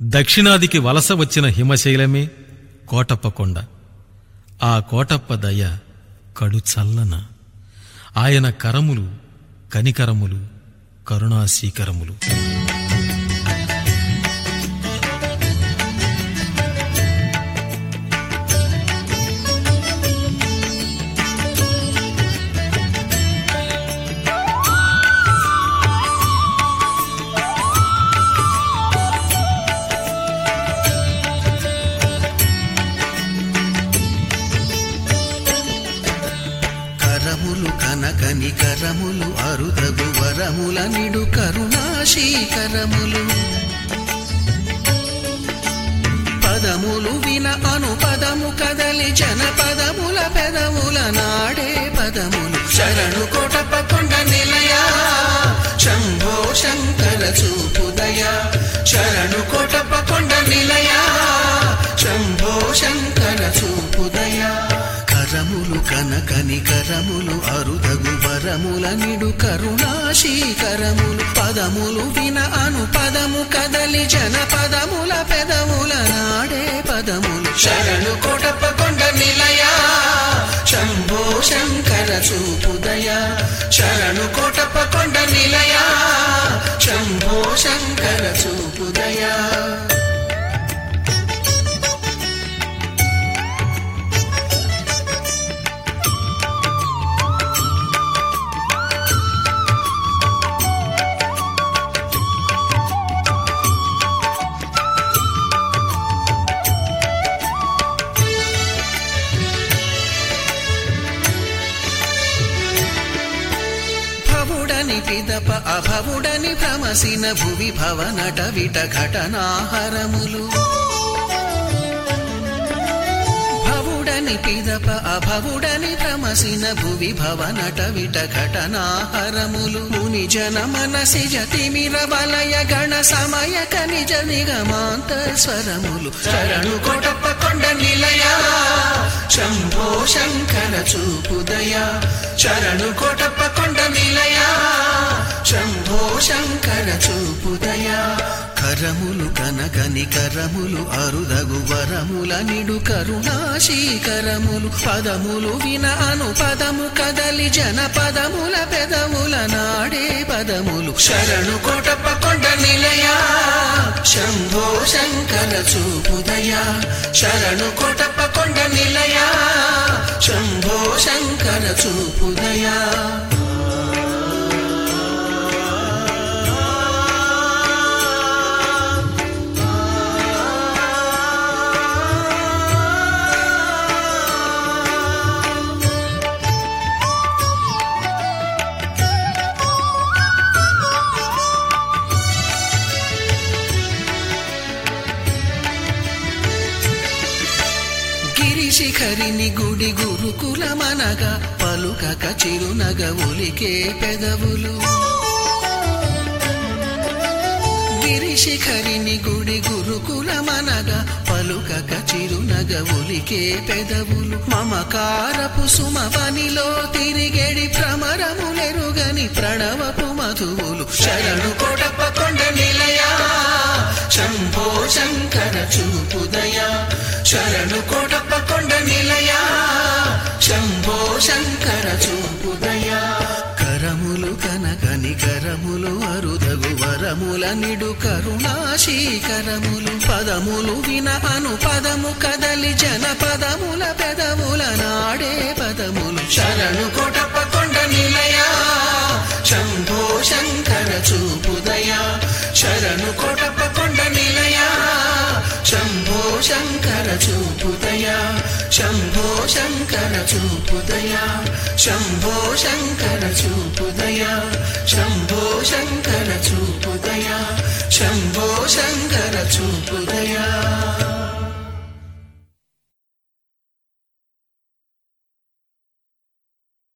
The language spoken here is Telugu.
దక్షిణాదికి వలస వచ్చిన హిమశైలమే కోటప్ప కొండ ఆ కోటప్ప దయ కడు చల్లన ఆయన కరములు కనికరములు కరుణాశీకరములు కరములు కనకని కరములు అరుదగు వరముల నిడు కరుణాశీకరములు పదములు విన అను పదము కదలి జనపదముల పెదముల నాడే పదములు శరణు కోటప్ప కొండ నిలయ శంభో శంకర చూపుదయ శరణు కోటప్ప కొండ నిలయ శంభో శంకర చూపుదయ కరములు కనకని కరములు అరుదగు వరముల నిడు కరుణాశీకరములు పదములు విన అను పదము కదలి జన పదముల పెదముల నాడే పదములు శరణు కోటప్ప కొండ నిలయ శంభో శంకర చూపుదయ శరణు కోటప్ప కొండ నిలయ శంభో శంకర చూపుదయ భవుడని పిదప అభవుడని భ్రమసిన భువి భవనట విట ఘటనాహరములు భవుడని పిదప అభవుడని భ్రమసిన భువి భవనట విట ఘటనాహరములు ముని జన మనసి జతిమిర వలయ గణ సమయ కనిజ నిగమాంత స్వరములు శరణు కోటప్ప కొండ నిలయ శంభో శంకర చూపుదయ శరణు కోటప్ప కొండ నిలయ శంభో శంకర చూపుదయ కరములు కనకని కరములు అరుదగు వరముల నిడు కరుణాశీకరములు పదములు విన అను పదము కదలి జన పదముల పెదముల నాడే పదములు శరణు కోటప్ప కొండ నిలయ శంభో శంకర చూపుదయ శరణు కోటప్ప కొండ నిలయ శంభో శంకర చూపుదయ గిరిశిఖరిని గుడి గురుకులమనగా పలుకక చిరునగ ఒలికే పెదవులు గిరిశిఖరిని గుడి గురుకులమనగా పలుకక చిరునగ ఒలికే పెదవులు మమకారపు సుమవనిలో తిరిగెడి భ్రమరములెరుగని ప్రణవపు మధువులు శరణు కొడప కొండ నిలయ శంభో శంకర చూపుదయ శరణు కోటప్ప కొండ నిలయ శంభో శంకర చూపుదయ కరములు కనకని కరములు అరుదగు వరముల నిడు కరుణాశీకరములు పదములు విన అను పదము కదలి జన పదముల పెదముల నాడే పదములు శరణు కోటప్ప కొండ నిలయ శంభో శంకర చూపుదయ శరణు కోటప్ప కొండ నిలయ శంభో శంకర చూపుదయ శంభో శంకర చూపుదయ శంభో శంకర చూపుదయ శంభో శంకర చూపుదయ శంభో శంకర చూపుదయ